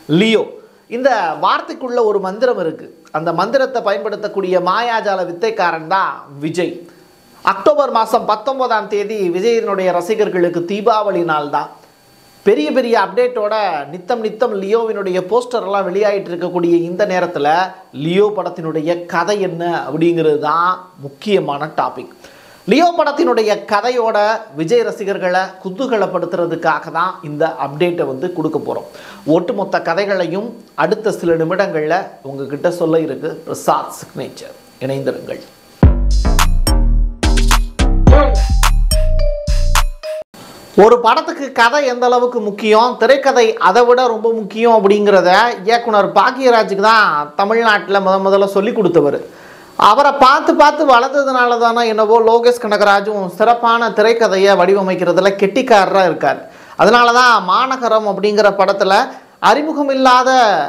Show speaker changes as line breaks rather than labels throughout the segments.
Leo இந்த வார்த்தைக்குள்ள ஒரு மந்திரம் இருக்கு அந்த மந்திரத்தை பயன்படுத்தக்கூடிய மாயாஜால வித்தைக்காரன் தான் விஜய் அக்டோபர் மாதம் பத்தொன்பதாம் தேதி விஜயனுடைய ரசிகர்களுக்கு தீபாவளி நாள் தான் பெரிய பெரிய அப்டேட்டோட நித்தம் நித்தம் லியோவினுடைய போஸ்டர் எல்லாம் வெளியாயிட்டு இருக்கக்கூடிய இந்த நேரத்தில் லியோ படத்தினுடைய கதை என்ன அப்படிங்கிறது தான் முக்கியமான டாபிக் லியோ படத்தினுடைய கதையோட விஜய் ரசிகர்களை குதூகலப்படுத்துறதுக்காக தான் இந்த அப்டேட்டை வந்து கொடுக்க போகிறோம் ஒட்டுமொத்த கதைகளையும் அடுத்த சில நிமிடங்களில் உங்ககிட்ட சொல்ல இருக்கு பிரசாத் சிக்னேச்சர் இணைந்திருங்கள் ஒரு படத்துக்கு கதை எந்த அளவுக்கு முக்கியம் திரைக்கதை அதை விட ரொம்ப முக்கியம் அப்படிங்கிறத இயக்குனர் பாக்கியராஜுக்கு தான் தமிழ்நாட்டில் முத முதல்ல சொல்லி கொடுத்தவர் அவரை பார்த்து பார்த்து வளர்ந்ததுனால தானே என்னவோ லோகேஷ் கனகராஜும் சிறப்பான திரைக்கதையை வடிவமைக்கிறதுல கெட்டிக்காரராக இருக்கார் அதனால தான் மாநகரம் அப்படிங்கிற படத்தில் அறிமுகம் இல்லாத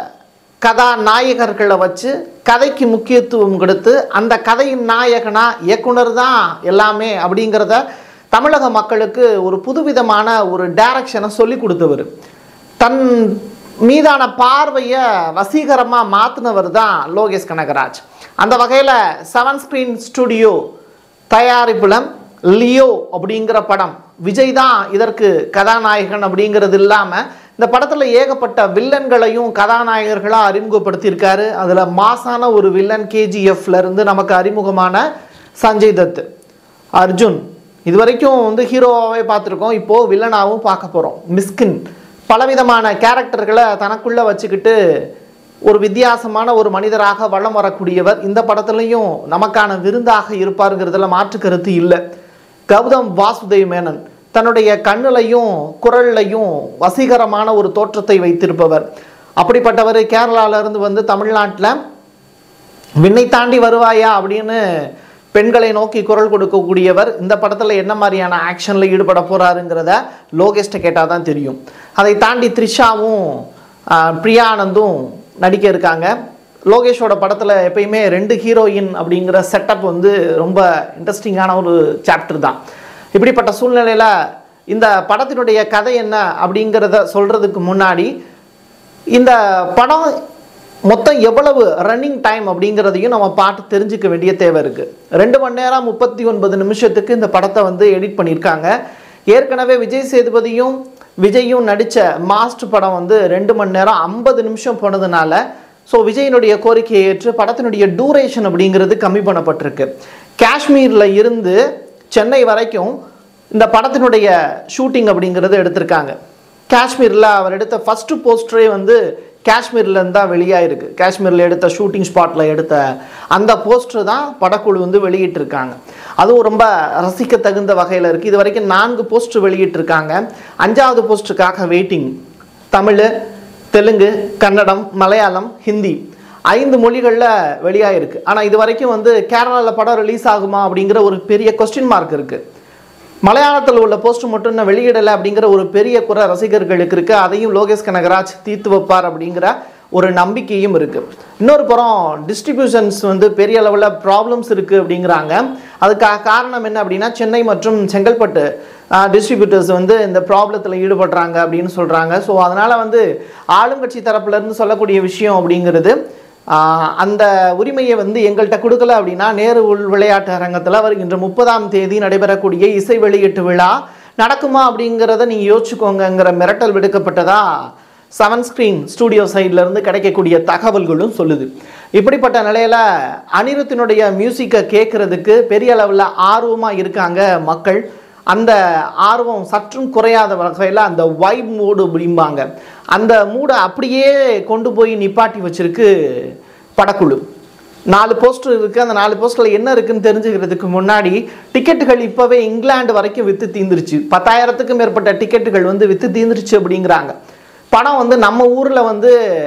கதாநாயகர்களை வச்சு கதைக்கு முக்கியத்துவம் கொடுத்து அந்த கதையின் நாயகனா இயக்குனர் தான் எல்லாமே அப்படிங்கிறத தமிழக மக்களுக்கு ஒரு புதுவிதமான ஒரு டைரக்ஷனை சொல்லி கொடுத்தவர் தன் மீதான பார்வையை வசீகரமாக மாற்றினவர் தான் லோகேஷ் கனகராஜ் அந்த வகையில் செவன் ஸ்க்ரீன் ஸ்டுடியோ தயாரிப்புல லியோ அப்படிங்கிற படம் விஜய் தான் இதற்கு கதாநாயகன் அப்படிங்கிறது இல்லாமல் இந்த படத்தில் ஏகப்பட்ட வில்லன்களையும் கதாநாயகர்களாக அறிமுகப்படுத்தியிருக்காரு அதில் மாசான ஒரு வில்லன் கேஜிஎஃப்ல இருந்து நமக்கு அறிமுகமான சஞ்சய் தத் அர்ஜுன் இது வரைக்கும் வந்து ஹீரோவாகவே பார்த்துருக்கோம் இப்போது வில்லனாகவும் பார்க்க போகிறோம் மிஸ்கின் பலவிதமான கேரக்டர்களை தனக்குள்ளே வச்சுக்கிட்டு ஒரு வித்தியாசமான ஒரு மனிதராக வளம் வரக்கூடியவர் இந்த படத்துலையும் நமக்கான விருந்தாக இருப்பாருங்கிறதுல மாற்று கருத்து இல்லை கௌதம் வாசுதேவ் மேனன் தன்னுடைய கண்ணுலையும் குரல்லையும் வசீகரமான ஒரு தோற்றத்தை வைத்திருப்பவர் அப்படிப்பட்டவர் கேரளால இருந்து வந்து தமிழ்நாட்டில் விண்ணை தாண்டி வருவாயா அப்படின்னு பெண்களை நோக்கி குரல் கொடுக்கக்கூடியவர் இந்த படத்தில் என்ன மாதிரியான ஆக்ஷனில் ஈடுபட போகிறாருங்கிறத லோகேஷ்ட கேட்டால் தான் தெரியும் அதை தாண்டி த்ரிஷாவும் ஆஹ், பிரியா ஆனந்தும் நடிக்க இருக்காங்க லோகேஷோட படத்தில் எப்பயுமே ரெண்டு ஹீரோயின் அப்படிங்கிற செட்டப் வந்து ரொம்ப இன்ட்ரெஸ்டிங்கான ஒரு சாப்டர் தான் இப்படிப்பட்ட சூழ்நிலையில் இந்த படத்தினுடைய கதை என்ன அப்படிங்கிறத சொல்கிறதுக்கு முன்னாடி இந்த படம் மொத்தம் எவ்வளவு ரன்னிங் டைம் அப்படிங்கிறதையும் நம்ம பார்த்து தெரிஞ்சுக்க வேண்டிய தேவை இருக்குது ரெண்டு மணி நேரம் முப்பத்தி ஒன்பது நிமிஷத்துக்கு இந்த படத்தை வந்து எடிட் பண்ணியிருக்காங்க ஏற்கனவே விஜய் சேதுபதியும் விஜயும் நடித்த மாஸ்டர் படம் வந்து ரெண்டு மணி நேரம் ஐம்பது நிமிஷம் போனதுனால ஸோ விஜயினுடைய கோரிக்கையை ஏற்று படத்தினுடைய டூரேஷன் அப்படிங்கிறது கம்மி பண்ணப்பட்டிருக்கு காஷ்மீரில் இருந்து சென்னை வரைக்கும் இந்த படத்தினுடைய ஷூட்டிங் அப்படிங்கிறது எடுத்திருக்காங்க காஷ்மீரில் அவர் எடுத்த ஃபஸ்ட்டு போஸ்டரே வந்து காஷ்மீர்லேருந்து தான் வெளியாயிருக்கு காஷ்மீரில் எடுத்த ஷூட்டிங் ஸ்பாட்டில் எடுத்த அந்த போஸ்டர் தான் படக்குழு வந்து வெளியிட்டிருக்காங்க அதுவும் ரொம்ப ரசிக்க தகுந்த வகையில் இருக்குது இது வரைக்கும் நான்கு போஸ்டர் வெளியிட்டிருக்காங்க அஞ்சாவது போஸ்டருக்காக வெயிட்டிங் தமிழ் தெலுங்கு கன்னடம் மலையாளம் ஹிந்தி ஐந்து மொழிகளில் வெளியாயிருக்கு ஆனால் இது வரைக்கும் வந்து கேரளாவில் படம் ரிலீஸ் ஆகுமா அப்படிங்கிற ஒரு பெரிய கொஸ்டின் மார்க் இருக்குது மலையாளத்தில் உள்ள போஸ்ட் மட்டும் இன்னும் வெளியிடலை அப்படிங்கிற ஒரு பெரிய குறை ரசிகர்களுக்கு இருக்குது அதையும் லோகேஷ் கனகராஜ் தீர்த்து வைப்பார் அப்படிங்கிற ஒரு நம்பிக்கையும் இருக்குது இன்னொரு புறம் டிஸ்ட்ரிபியூஷன்ஸ் வந்து பெரிய அளவில் ப்ராப்ளம்ஸ் இருக்குது அப்படிங்கிறாங்க அதுக்காக காரணம் என்ன அப்படின்னா சென்னை மற்றும் செங்கல்பட்டு டிஸ்ட்ரிபியூட்டர்ஸ் வந்து இந்த ப்ராப்ளத்தில் ஈடுபடுறாங்க அப்படின்னு சொல்கிறாங்க ஸோ அதனால் வந்து ஆளுங்கட்சி தரப்புலேருந்து சொல்லக்கூடிய விஷயம் அப்படிங்கிறது ஆஹ் அந்த உரிமையை வந்து எங்கள்கிட்ட கொடுக்கல அப்படின்னா நேரு உள் விளையாட்டு அரங்கத்தில் வருகின்ற முப்பதாம் தேதி நடைபெறக்கூடிய இசை வெளியீட்டு விழா நடக்குமா அப்படிங்கிறத நீங்கள் யோசிச்சுக்கோங்கங்கிற மிரட்டல் விடுக்கப்பட்டதா செவன் ஸ்க்ரீன் ஸ்டூடியோ இருந்து கிடைக்கக்கூடிய தகவல்களும் சொல்லுது இப்படிப்பட்ட நிலையில் அனிருத்தினுடைய மியூசிக்கை கேட்குறதுக்கு பெரிய அளவில் ஆர்வமாக இருக்காங்க மக்கள் அந்த ஆர்வம் சற்றும் குறையாத வகையில் அந்த வைப் மூடு அப்படிம்பாங்க அந்த மூடை அப்படியே கொண்டு போய் நிப்பாட்டி வச்சிருக்கு படக்குழு நாலு போஸ்டர் இருக்குது அந்த நாலு போஸ்டரில் என்ன இருக்குன்னு தெரிஞ்சுக்கிறதுக்கு முன்னாடி டிக்கெட்டுகள் இப்போவே இங்கிலாந்து வரைக்கும் விற்று தீந்துருச்சு பத்தாயிரத்துக்கும் மேற்பட்ட டிக்கெட்டுகள் வந்து விற்று தீந்துருச்சு அப்படிங்கிறாங்க படம் வந்து நம்ம ஊரில் வந்து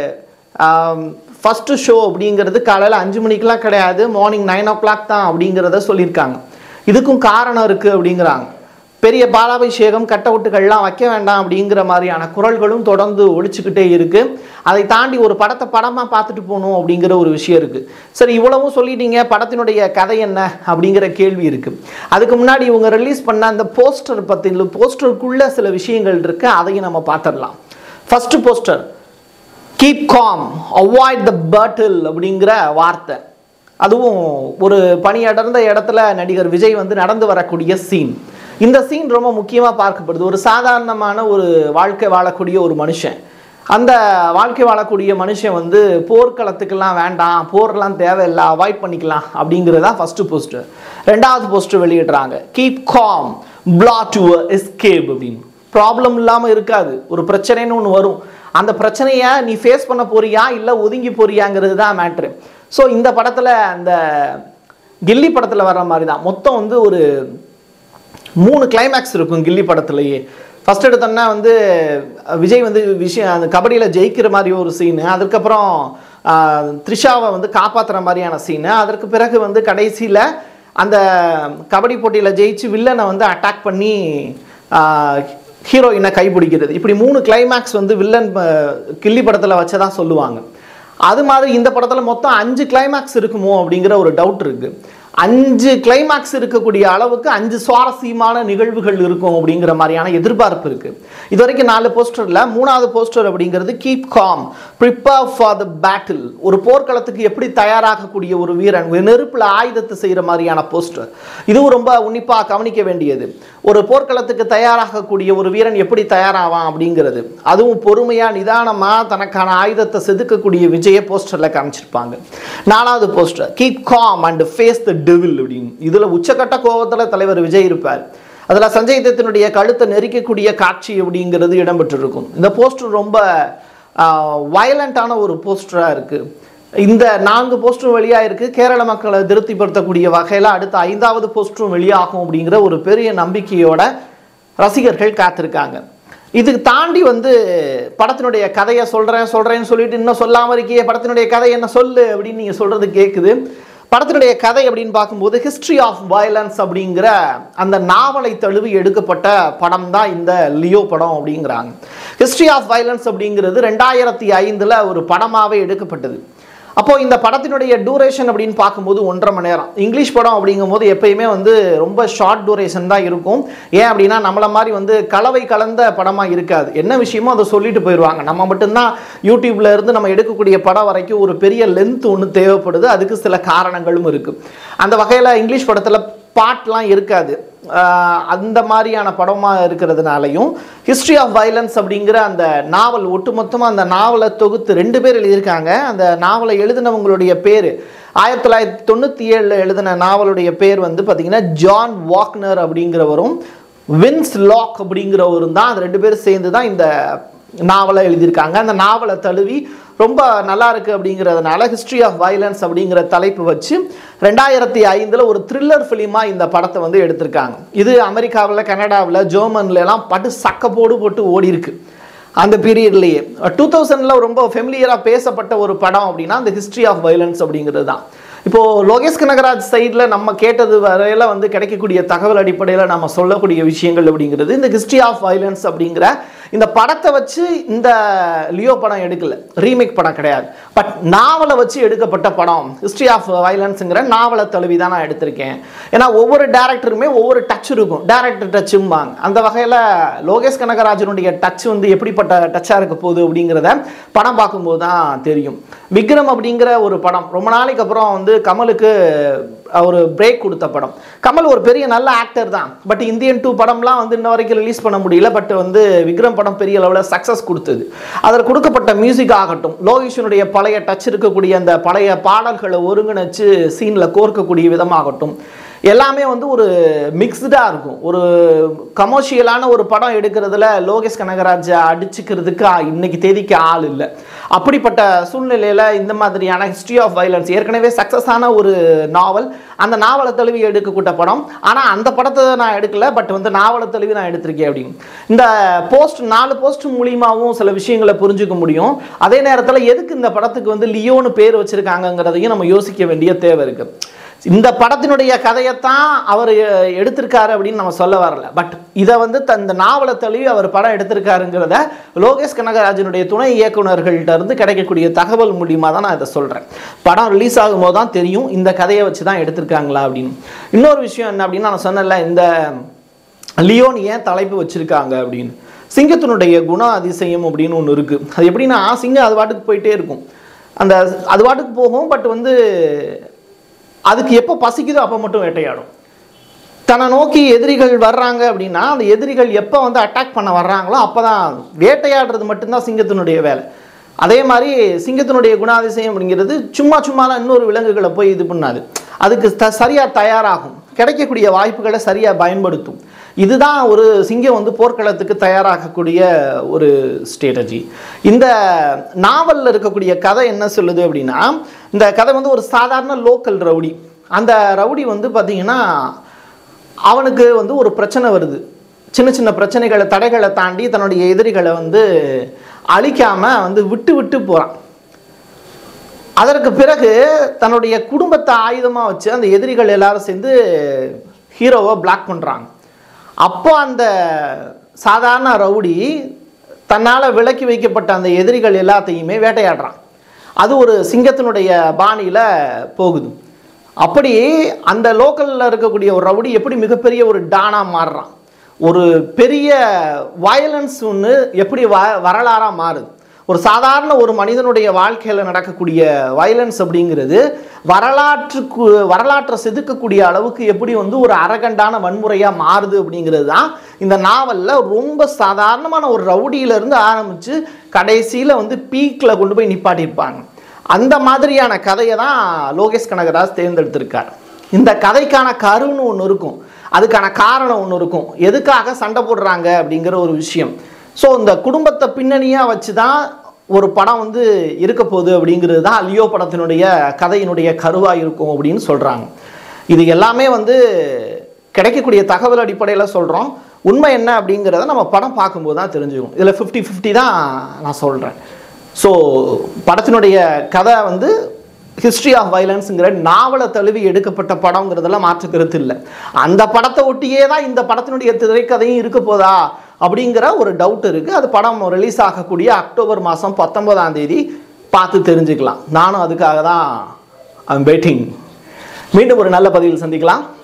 ஃபஸ்ட்டு ஷோ அப்படிங்கிறது காலையில் அஞ்சு மணிக்கெலாம் கிடையாது மார்னிங் நைன் ஓ கிளாக் தான் அப்படிங்கிறத சொல்லியிருக்காங்க இதுக்கும் காரணம் இருக்குது அப்படிங்கிறாங்க பெரிய பாலாபிஷேகம் கட்டவுட்டுகள்லாம் வைக்க வேண்டாம் அப்படிங்கிற மாதிரியான குரல்களும் தொடர்ந்து ஒழிச்சுக்கிட்டே இருக்கு அதை தாண்டி ஒரு படத்தை படமாக பார்த்துட்டு போகணும் அப்படிங்கிற ஒரு விஷயம் இருக்கு சரி இவ்வளவும் சொல்லிட்டீங்க படத்தினுடைய கதை என்ன அப்படிங்கிற கேள்வி இருக்கு அதுக்கு முன்னாடி இவங்க ரிலீஸ் பண்ண அந்த போஸ்டர் பற்றி போஸ்டருக்குள்ள சில விஷயங்கள் இருக்கு அதையும் நம்ம பார்த்துடலாம் first poster keep calm avoid the battle அப்படிங்கிற வார்த்தை அதுவும் ஒரு பணியடர்ந்த இடத்துல நடிகர் விஜய் வந்து நடந்து வரக்கூடிய சீன் இந்த சீன் ரொம்ப முக்கியமாக பார்க்கப்படுது ஒரு சாதாரணமான ஒரு வாழ்க்கை வாழக்கூடிய ஒரு மனுஷன் அந்த வாழ்க்கை வாழக்கூடிய மனுஷன் வந்து போர்க்களத்துக்கெல்லாம் வேண்டாம் போர்லாம் தேவையில்லை அவாய்ட் பண்ணிக்கலாம் அப்படிங்கிறது தான் ஃபஸ்ட்டு போஸ்டர் ரெண்டாவது போஸ்டர் வெளியிடுறாங்க keep calm plot your escape அப்படின்னு ப்ராப்ளம் இல்லாமல் இருக்காது ஒரு பிரச்சனைன்னு ஒன்று வரும் அந்த பிரச்சனையை நீ ஃபேஸ் பண்ண போறியா இல்லை ஒதுங்கி போறியாங்கிறது தான் மேட்ரு ஸோ இந்த படத்தில் அந்த கில்லி படத்தில் வர்ற மாதிரி தான் மொத்தம் வந்து ஒரு மூணு கிளைமேக்ஸ் இருக்கும் கில்லி படத்துலையே ஃபர்ஸ்ட் எடுத்தோன்னா வந்து அஹ், விஜய் வந்து விஷயம் அந்த கபடியில் ஜெயிக்கிற மாதிரி ஒரு சீனு அதுக்கப்புறம் ஆஹ், த்ரிஷாவை வந்து காப்பாற்றுற மாதிரியான சீனு அதற்கு பிறகு வந்து கடைசியில் அந்த கபடி போட்டியில் ஜெயிச்சு வில்லனை வந்து அட்டாக் பண்ணி ஹீரோயினை கைப்பிடிக்கிறது இப்படி மூணு கிளைமேக்ஸ் வந்து வில்லன் அஹ், கில்லி படத்தில் வச்சதா சொல்லுவாங்க அது மாதிரி இந்த படத்தில் மொத்தம் அஞ்சு கிளைமேக்ஸ் இருக்குமோ அப்படிங்கிற ஒரு டவுட் இருக்கு அஞ்சு கிளைமேக்ஸ் இருக்கக்கூடிய அளவுக்கு அஞ்சு சுவாரஸ்யமான நிகழ்வுகள் இருக்கும் அப்படிங்கிற மாதிரியான எதிர்பார்ப்பு இருக்கு இது வரைக்கும் நாலு போஸ்டர்ல மூணாவது போஸ்டர் அப்படிங்கிறது keep calm prepare for the battle ஒரு போர்க்களத்துக்கு எப்படி தயாராகக்கூடிய ஒரு வீரன் ஒரு நெருப்புல ஆயுதத்தை செய்யற மாதிரியான போஸ்டர் இதுவும் ரொம்ப உன்னிப்பா கவனிக்க வேண்டியது ஒரு போர்க்களத்துக்கு தயாராகக்கூடிய ஒரு வீரன் எப்படி தயாராவான் அப்படிங்கிறது அதுவும் பொறுமையா நிதானமா தனக்கான ஆயுதத்தை செதுக்கக்கூடிய விஜய போஸ்டர்ல காமிச்சிருப்பாங்க நாலாவது poster keep calm and face the devil அப்படின்னு இதுல உச்சக்கட்ட கோபத்துல தலைவர் விஜய் இருப்பார் அதில் சஞ்சய் தத்தினுடைய கழுத்தை நெரிக்கக்கூடிய காட்சி அப்படிங்கிறது இடம்பெற்றிருக்கும் இந்த போஸ்டர் ரொம்ப வயலண்ட்டான ஒரு போஸ்டராக இருக்குது இந்த நான்கு போஸ்டரும் வெளியாயிருக்கு கேரள மக்களை திருப்திப்படுத்தக்கூடிய வகையில் அடுத்த ஐந்தாவது போஸ்டரும் வெளியாகும் அப்படிங்கிற ஒரு பெரிய நம்பிக்கையோட ரசிகர்கள் காத்திருக்காங்க இதுக்கு தாண்டி வந்து படத்தினுடைய கதையை சொல்கிறேன் சொல்கிறேன்னு சொல்லிட்டு இன்னும் சொல்லாமல் இருக்கியே படத்தினுடைய கதை என்ன சொல்லு அப்படின்னு நீங்கள் சொல்கிறது கேட்குது படத்தினுடைய கதை அப்படின்னு பார்க்கும்போது ஹிஸ்ட்ரி ஆஃப் வயலன்ஸ் அப்படிங்கிற அந்த நாவலை தழுவி எடுக்கப்பட்ட படம் தான் இந்த லியோ படம் அப்படிங்கிறாங்க ஹிஸ்ட்ரி ஆஃப் வயலன்ஸ் அப்படிங்கிறது ரெண்டாயிரத்தி ஐந்தில் ஒரு படமாகவே எடுக்கப்பட்டது அப்போ இந்த படத்தினுடைய டூரேஷன் அப்படின்னு பார்க்கும்போது ஒன்றரை மணி நேரம் இங்கிலீஷ் படம் அப்படிங்கும்போது எப்பயுமே வந்து ரொம்ப ஷார்ட் டூரேஷன் தான் இருக்கும் ஏன் அப்படின்னா நம்மள மாதிரி வந்து கலவை கலந்த படமாக இருக்காது என்ன விஷயமோ அதை சொல்லிட்டு போயிடுவாங்க நம்ம மட்டும்தான் யூடியூப்ல இருந்து நம்ம எடுக்கக்கூடிய படம் வரைக்கும் ஒரு பெரிய லென்த் ஒன்று தேவைப்படுது அதுக்கு சில காரணங்களும் இருக்கு அந்த வகையில் இங்கிலீஷ் படத்தில் பாட்லாம் இருக்காது ஆஹ் அந்த மாதிரியான படமாக இருக்கிறதுனாலையும் ஹிஸ்ட்ரி ஆஃப் வயலன்ஸ் அப்படிங்கிற அந்த நாவல் ஒட்டுமொத்தமாக அந்த நாவலை தொகுத்து ரெண்டு பேர் எழுதியிருக்காங்க அந்த நாவலை எழுதினவங்களுடைய பேர் ஆயிரத்தி தொள்ளாயிரத்தி தொண்ணூற்றி ஏழில் எழுதின நாவலுடைய பேர் வந்து பார்த்திங்கன்னா ஜான் வாக்னர் அப்படிங்கிறவரும் வின்ஸ் லாக் அப்படிங்கிறவரும் தான் அது ரெண்டு பேரும் சேர்ந்து தான் இந்த நாவலை எழுதியிருக்காங்க அந்த நாவலை தழுவி ரொம்ப நல்லா இருக்கு அப்படிங்கிறதுனால ஹிஸ்ட்ரி ஆஃப் வயலன்ஸ் அப்படிங்கிற தலைப்பு வச்சு ரெண்டாயிரத்தி ஐந்தில் ஒரு த்ரில்லர் ஃபிலிமாக இந்த படத்தை வந்து எடுத்திருக்காங்க இது அமெரிக்காவில் கனடாவில் ஜெர்மன்ல எல்லாம் பட்டு சக்கப்போடு போட்டு ஓடி இருக்கு அந்த பீரியட்லேயே டூ தௌசண்டில் ரொம்ப ஃபெமிலியராக பேசப்பட்ட ஒரு படம் அப்படின்னா அந்த ஹிஸ்ட்ரி ஆஃப் வயலன்ஸ் அப்படிங்கிறது தான் இப்போ லோகேஷ் கனகராஜ் சைடில் நம்ம கேட்டது வரையில வந்து கிடைக்கக்கூடிய தகவல் அடிப்படையில் நம்ம சொல்லக்கூடிய விஷயங்கள் அப்படிங்கிறது இந்த ஹிஸ்ட்ரி ஆஃப் வயலன்ஸ் அப்படிங்கிற இந்த படத்தை வச்சு இந்த லியோ படம் எடுக்கல ரீமேக் படம் கிடையாது பட் நாவலை வச்சு எடுக்கப்பட்ட படம் ஹிஸ்ட்ரி ஆஃப் வயலன்ஸுங்கிற நாவலை தழுவி தான் நான் எடுத்திருக்கேன் ஏன்னா ஒவ்வொரு டேரக்டருமே ஒவ்வொரு டச் இருக்கும் டேரக்டர் டச்சும்பாங்க அந்த வகையில் லோகேஷ் கனகராஜனுடைய டச் வந்து எப்படிப்பட்ட டச்சாக இருக்க போகுது அப்படிங்கிறத படம் பார்க்கும்போது தான் தெரியும் விக்ரம் அப்படிங்கிற ஒரு படம் ரொம்ப நாளைக்கு அப்புறம் வந்து கமலுக்கு ஒரு பிரேக் கொடுத்த படம் கமல் ஒரு பெரிய நல்ல ஆக்டர் தான் பட் இந்தியன் டூ படம்லாம் வந்து இன்ன வரைக்கும் ரிலீஸ் பண்ண முடியல பட் வந்து விக்ரம் படம் பெரிய லெவலில் சக்ஸஸ் கொடுத்தது அதில் கொடுக்கப்பட்ட மியூசிக் ஆகட்டும் லோகேஷனுடைய பழைய டச் இருக்கக்கூடிய அந்த பழைய பாடல்களை ஒருங்கிணைச்சு சீனில் கோர்க்கக்கூடிய விதமாகட்டும் எல்லாமே வந்து ஒரு மிக்ஸ்டாக இருக்கும் ஒரு கமர்ஷியலான ஒரு படம் எடுக்கிறதுல லோகேஷ் கனகராஜ் அடிச்சுக்கிறதுக்கு ஆ- இன்னைக்கு தேதிக்கு ஆள் இல்லை அப்படிப்பட்ட சூழ்நிலையில் இந்த மாதிரியான ஹிஸ்ட்ரி ஆஃப் வயலன்ஸ் ஏற்கனவே சக்ஸஸ் ஆன ஒரு நாவல் அந்த நாவலை தழுவி எடுக்கக்கூட்ட படம் ஆனால் அந்த படத்தை நான் எடுக்கல பட் வந்து நாவலை தழுவி நான் எடுத்திருக்கேன் அப்படின்னு இந்த போஸ்ட் நாலு போஸ்ட் மூலியமாகவும் சில விஷயங்களை புரிஞ்சுக்க முடியும் அதே நேரத்தில் எதுக்கு இந்த படத்துக்கு வந்து லியோன்னு பேர் வச்சிருக்காங்கங்கிறதையும் நம்ம யோசிக்க வேண்டிய தேவை இருக்கு இந்த படத்தினுடைய கதையைத்தான் அவர் எடுத்திருக்காரு அப்படின்னு நம்ம சொல்ல வரல பட் இதை வந்து தந்த நாவலை தழுவி அவர் படம் எடுத்திருக்காருங்கிறத லோகேஷ் கனகராஜனுடைய துணை இயக்குனர்கள்ட்ட இருந்து கிடைக்கக்கூடிய தகவல் மூலியமாக தான் நான் இதை சொல்கிறேன் படம் ரிலீஸ் ஆகும்போது தான் தெரியும் இந்த கதையை வச்சு தான் எடுத்திருக்காங்களா அப்படின்னு இன்னொரு விஷயம் என்ன அப்படின்னா நான் சொன்னேன்ல இந்த லியோன் ஏன் தலைப்பு வச்சிருக்காங்க அப்படின்னு சிங்கத்தினுடைய குண அதிசயம் அப்படின்னு ஒன்று இருக்குது அது எப்படின்னா சிங்கம் அது பாட்டுக்கு போயிட்டே இருக்கும் அந்த அது பாட்டுக்கு போகும் பட் வந்து அதுக்கு எப்போ பசிக்குதோ அப்போ மட்டும் வேட்டையாடும் தன்னை நோக்கி எதிரிகள் வர்றாங்க அப்படின்னா அந்த எதிரிகள் எப்போ வந்து அட்டாக் பண்ண வர்றாங்களோ அப்போ தான் வேட்டையாடுறது மட்டும்தான் சிங்கத்தினுடைய வேலை அதே மாதிரி சிங்கத்தினுடைய குணாதிசயம் அப்படிங்கிறது சும்மா சும்மாலாம் இன்னொரு விலங்குகளை போய் இது பண்ணாது அதுக்கு த சரியாக தயாராகும் கிடைக்கக்கூடிய வாய்ப்புகளை சரியாக பயன்படுத்தும் இதுதான் ஒரு சிங்கம் வந்து போர்க்களத்துக்கு தயாராகக்கூடிய ஒரு ஸ்ட்ராட்டஜி இந்த நாவலில் இருக்கக்கூடிய கதை என்ன சொல்லுது அப்படின்னா இந்த கதை வந்து ஒரு சாதாரண லோக்கல் ரவுடி அந்த ரவுடி வந்து பார்த்திங்கன்னா அவனுக்கு வந்து ஒரு பிரச்சனை வருது சின்ன சின்ன பிரச்சனைகளை தடைகளை தாண்டி தன்னுடைய எதிரிகளை வந்து அழிக்காம வந்து விட்டு விட்டு போகிறான் அதற்கு பிறகு தன்னுடைய குடும்பத்தை ஆயுதமாக வச்சு அந்த எதிரிகள் எல்லாரும் சேர்ந்து ஹீரோவை பிளாக் பண்ணுறாங்க அப்போ அந்த சாதாரண ரவுடி தன்னால் விலக்கி வைக்கப்பட்ட அந்த எதிரிகள் எல்லாத்தையுமே வேட்டையாடுறான் அது ஒரு சிங்கத்தினுடைய பாணியில் போகுது அப்படி அந்த லோக்கலில் இருக்கக்கூடிய ஒரு ரவுடி எப்படி மிகப்பெரிய ஒரு டானா மாறுறான் ஒரு பெரிய வயலன்ஸ் ஒன்று எப்படி வ வரலாறாக மாறுது ஒரு சாதாரண ஒரு மனிதனுடைய வாழ்க்கையில் நடக்கக்கூடிய வயலன்ஸ் அப்படிங்கிறது வரலாற்றுக்கு வரலாற்றை செதுக்கக்கூடிய அளவுக்கு எப்படி வந்து ஒரு அரகண்டான வன்முறையாக மாறுது அப்படிங்கிறது தான் இந்த நாவலில் ரொம்ப சாதாரணமான ஒரு ரவுடியிலேருந்து ஆரம்பித்து கடைசியில் வந்து பீக்கில் கொண்டு போய் நிப்பாட்டியிருப்பாங்க அந்த மாதிரியான கதையை தான் லோகேஷ் கனகராஜ் தேர்ந்தெடுத்திருக்கார் இந்த கதைக்கான கருன்னு ஒன்று இருக்கும் அதுக்கான காரணம் ஒன்று இருக்கும் எதுக்காக சண்டை போடுறாங்க அப்படிங்கிற ஒரு விஷயம் ஸோ இந்த குடும்பத்தை பின்னணியாக வச்சு தான் ஒரு படம் வந்து இருக்க போகுது அப்படிங்கிறது தான் லியோ படத்தினுடைய கதையினுடைய கருவாக இருக்கும் அப்படின்னு சொல்கிறாங்க இது எல்லாமே வந்து கிடைக்கக்கூடிய தகவல் அடிப்படையில் சொல்கிறோம் உண்மை என்ன அப்படிங்கிறத நம்ம படம் பார்க்கும்போது தான் தெரிஞ்சுக்கும் இதில் ஃபிஃப்டி ஃபிஃப்டி தான் நான் சொல்கிறேன் ஸோ படத்தினுடைய கதை வந்து ஹிஸ்ட்ரி ஆஃப் வயலன்ஸுங்கிற நாவலை தழுவி எடுக்கப்பட்ட படங்கிறதுல மாற்று கருத்து இல்லை அந்த படத்தை ஒட்டியே தான் இந்த படத்தினுடைய திரைக்கதையும் இருக்க போதா அப்படிங்கிற ஒரு டவுட் இருக்குது அது படம் ரிலீஸ் ஆகக்கூடிய அக்டோபர் மாதம் பத்தொன்பதாம் தேதி பார்த்து தெரிஞ்சுக்கலாம் நானும் அதுக்காக தான் ஐம் வெயிட்டிங் மீண்டும் ஒரு நல்ல பதிவில் சந்திக்கலாம்